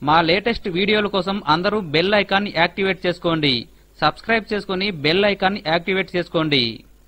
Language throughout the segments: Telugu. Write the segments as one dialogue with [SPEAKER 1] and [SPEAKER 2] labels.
[SPEAKER 1] మా లేటెస్ట్ వీడియోల కోసం అందరూ బెల్ ఐకాన్ యాక్టివేట్ చేసుకోండి సబ్స్క్రైబ్ చేసుకుని బెల్ ఐకాన్ యాక్టివేట్ చేసుకోండి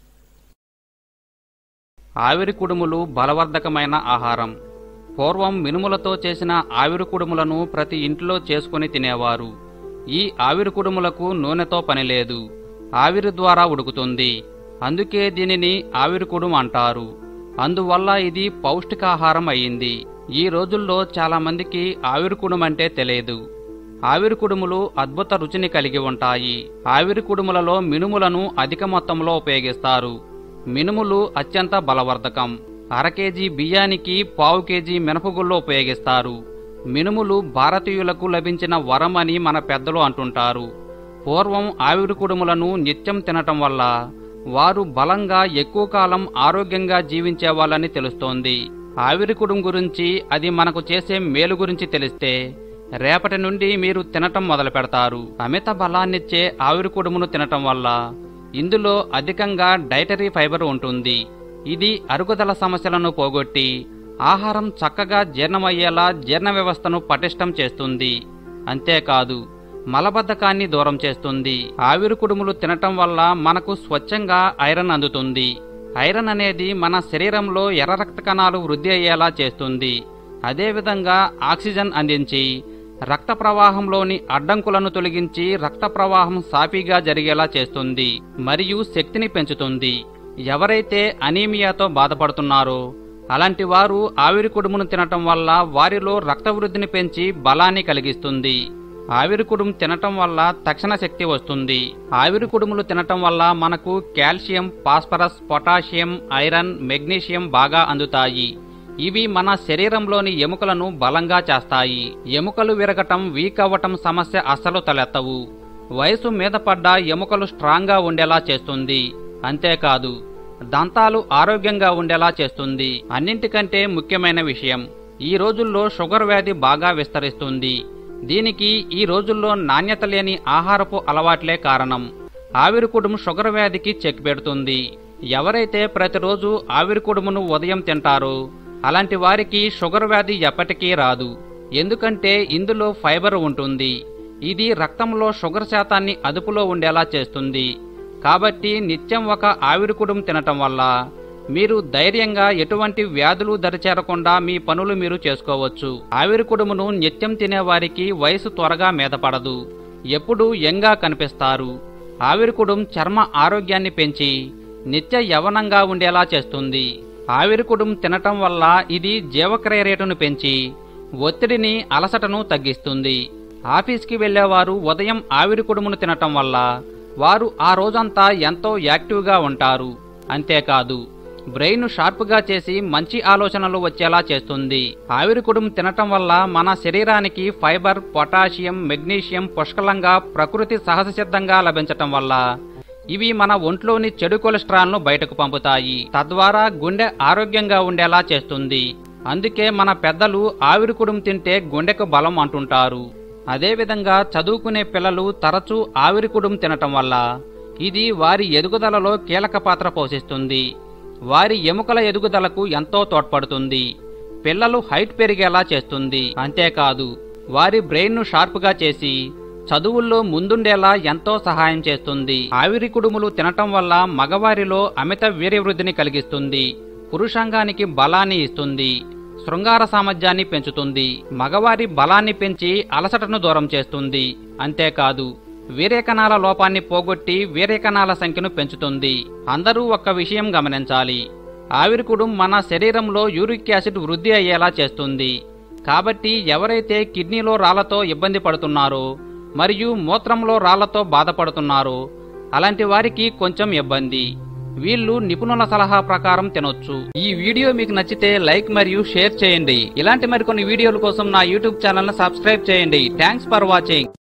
[SPEAKER 1] ఆవిరి కుడుములు బలవర్ధకమైన ఆహారం పూర్వం మినుములతో చేసిన ఆవిరి కుడుములను ప్రతి ఇంట్లో చేసుకుని తినేవారు ఈ ఆవిరి కుడుములకు నూనెతో పని లేదు ఆవిరి ద్వారా ఉడుకుతుంది అందుకే దీనిని ఆవిరి కుడుము అంటారు అందువల్ల ఇది పౌష్టికాహారం అయింది ఈ రోజుల్లో చాలా మందికి ఆవిరి కుడుము అంటే తెలియదు ఆవిరి కుడుములు అద్భుత రుచిని కలిగి ఉంటాయి ఆవిరి కుడుములలో మినుములను అధిక మొత్తంలో ఉపయోగిస్తారు మినుములు అత్యంత బలవర్ధకం అర కేజీ బియ్యానికి పావు కేజీ మినపగుళ్ళు ఉపయోగిస్తారు మినుములు భారతీయులకు లభించిన వరం అని మన పెద్దలు అంటుంటారు పూర్వం ఆవిరి కుడుములను నిత్యం తినటం వల్ల వారు బలంగా ఎక్కువ కాలం ఆరోగ్యంగా జీవించేవాళ్ళని తెలుస్తోంది ఆవిరి కుడుం గురించి అది మనకు చేసే మేలు గురించి తెలిస్తే రేపటి నుండి మీరు తినటం మొదలు పెడతారు అమిత బలాన్నిచ్చే ఆవిరి కుడుమును తినటం వల్ల ఇందులో అధికంగా డైటరీ ఫైబర్ ఉంటుంది ఇది అరుగుదల సమస్యలను పోగొట్టి ఆహారం చక్కగా జీర్ణమయ్యేలా జీర్ణ వ్యవస్థను పటిష్టం చేస్తుంది అంతేకాదు మలబద్ధకాన్ని దూరం చేస్తుంది ఆవిరి కుడుములు తినటం వల్ల మనకు స్వచ్ఛంగా ఐరన్ అందుతుంది ఐరన్ అనేది మన శరీరంలో ఎర్ర రక్త కణాలు వృద్ధి అయ్యేలా చేస్తుంది అదేవిధంగా ఆక్సిజన్ అందించి రక్త ప్రవాహంలోని అడ్డంకులను తొలగించి రక్త ప్రవాహం సాఫీగా జరిగేలా చేస్తుంది మరియు శక్తిని పెంచుతుంది ఎవరైతే అనీమియాతో బాధపడుతున్నారో అలాంటి వారు ఆవిరి కుడుమును తినటం వల్ల వారిలో రక్త వృద్ధిని పెంచి బలాన్ని కలిగిస్తుంది ఆవిరి కుడుము తినటం వల్ల తక్షణ శక్తి వస్తుంది ఆవిరి కుడుములు తినటం వల్ల మనకు calcium phosphorus potassium iron magnesium బాగా అందుతాయి ఇవి మన శరీరంలోని ఎముకలను బలంగా చేస్తాయి ఎముకలు విరగటం వీక్ అవ్వటం సమస్య అస్సలు తలెత్తవు వయసు మీద పడ్డ ఎముకలు స్ట్రాంగ్గా ఉండేలా చేస్తుంది అంతేకాదు దంతాలు ఆరోగ్యంగా ఉండేలా చేస్తుంది అన్నింటికంటే ముఖ్యమైన విషయం ఈ రోజుల్లో షుగర్ వ్యాధి బాగా విస్తరిస్తుంది దీనికి ఈ రోజుల్లో నాణ్యత లేని ఆహారపు అలవాట్లే కారణం ఆవిరి కుడుము షుగర్ వ్యాధికి చెక్ పెడుతుంది ఎవరైతే ప్రతిరోజు ఆవిరి కుడుమును ఉదయం తింటారో అలాంటి వారికి షుగర్ వ్యాధి ఎప్పటికీ రాదు ఎందుకంటే ఇందులో ఫైబర్ ఉంటుంది ఇది రక్తంలో షుగర్ శాతాన్ని అదుపులో ఉండేలా చేస్తుంది కాబట్టి నిత్యం ఒక ఆవిరి కుడుము తినటం వల్ల మీరు ధైర్యంగా ఎటువంటి వ్యాధులు దరిచేరకుండా మీ పనులు మీరు చేసుకోవచ్చు ఆవిరి కుడుమును నిత్యం తినేవారికి వయసు త్వరగా మీదపడదు ఎప్పుడు యంగా కనిపిస్తారు ఆవిరి కుడుం చర్మ ఆరోగ్యాన్ని పెంచి నిత్య యవనంగా ఉండేలా చేస్తుంది ఆవిరి కుడుం తినటం వల్ల ఇది జీవక్రియ రేటును పెంచి ఒత్తిడిని అలసటను తగ్గిస్తుంది ఆఫీస్కి వెళ్లేవారు ఉదయం ఆవిరి కుడుమును తినటం వల్ల వారు ఆ రోజంతా ఎంతో యాక్టివ్గా ఉంటారు అంతేకాదు బ్రెయిన్ షార్ప్గా చేసి మంచి ఆలోచనలు వచ్చేలా చేస్తుంది ఆవిరి కుడుము తినటం వల్ల మన శరీరానికి ఫైబర్ పొటాషియం మెగ్నీషియం పుష్కలంగా ప్రకృతి సహజ సిద్ధంగా లభించటం వల్ల ఇవి మన ఒంట్లోని చెడు కొలెస్ట్రాల్ను బయటకు పంపుతాయి తద్వారా గుండె ఆరోగ్యంగా ఉండేలా చేస్తుంది అందుకే మన పెద్దలు ఆవిరి కుడుము తింటే గుండెకు బలం అంటుంటారు అదేవిధంగా చదువుకునే పిల్లలు తరచూ ఆవిరి కుడుము తినటం వల్ల ఇది వారి ఎదుగుదలలో కీలక పాత్ర పోషిస్తుంది వారి ఎముకల ఎదుగుదలకు ఎంతో తోడ్పడుతుంది పిల్లలు హైట్ పెరిగేలా చేస్తుంది అంతేకాదు వారి బ్రెయిన్ను షార్ప్గా చేసి చదువుల్లో ముందుండేలా ఎంతో సహాయం చేస్తుంది ఆవిరి కుడుములు తినటం వల్ల మగవారిలో అమిత వీర్యవృద్ధిని కలిగిస్తుంది పురుషాంగానికి బలాన్ని ఇస్తుంది శృంగార సామర్థ్యాన్ని పెంచుతుంది మగవారి బలాన్ని పెంచి అలసటను దూరం చేస్తుంది అంతేకాదు వీర్యకణాల లోపాన్ని పోగొట్టి వీర్యకణాల సంఖ్యను పెంచుతుంది అందరూ ఒక్క విషయం గమనించాలి ఆవిరికుడు మన శరీరంలో యూరిక్ యాసిడ్ వృద్ధి అయ్యేలా చేస్తుంది కాబట్టి ఎవరైతే కిడ్నీలో రాళ్లతో ఇబ్బంది పడుతున్నారో మరియు మూత్రంలో రాళ్లతో బాధపడుతున్నారో అలాంటి వారికి కొంచెం ఇబ్బంది వీళ్ళు నిపుణుల సలహా ప్రకారం తినొచ్చు ఈ వీడియో మీకు నచ్చితే లైక్ మరియు షేర్ చేయండి ఇలాంటి మరికొన్ని వీడియోల కోసం నా యూట్యూబ్ ఛానల్ ను సబ్స్క్రైబ్ చేయండి థ్యాంక్స్ ఫర్ వాచింగ్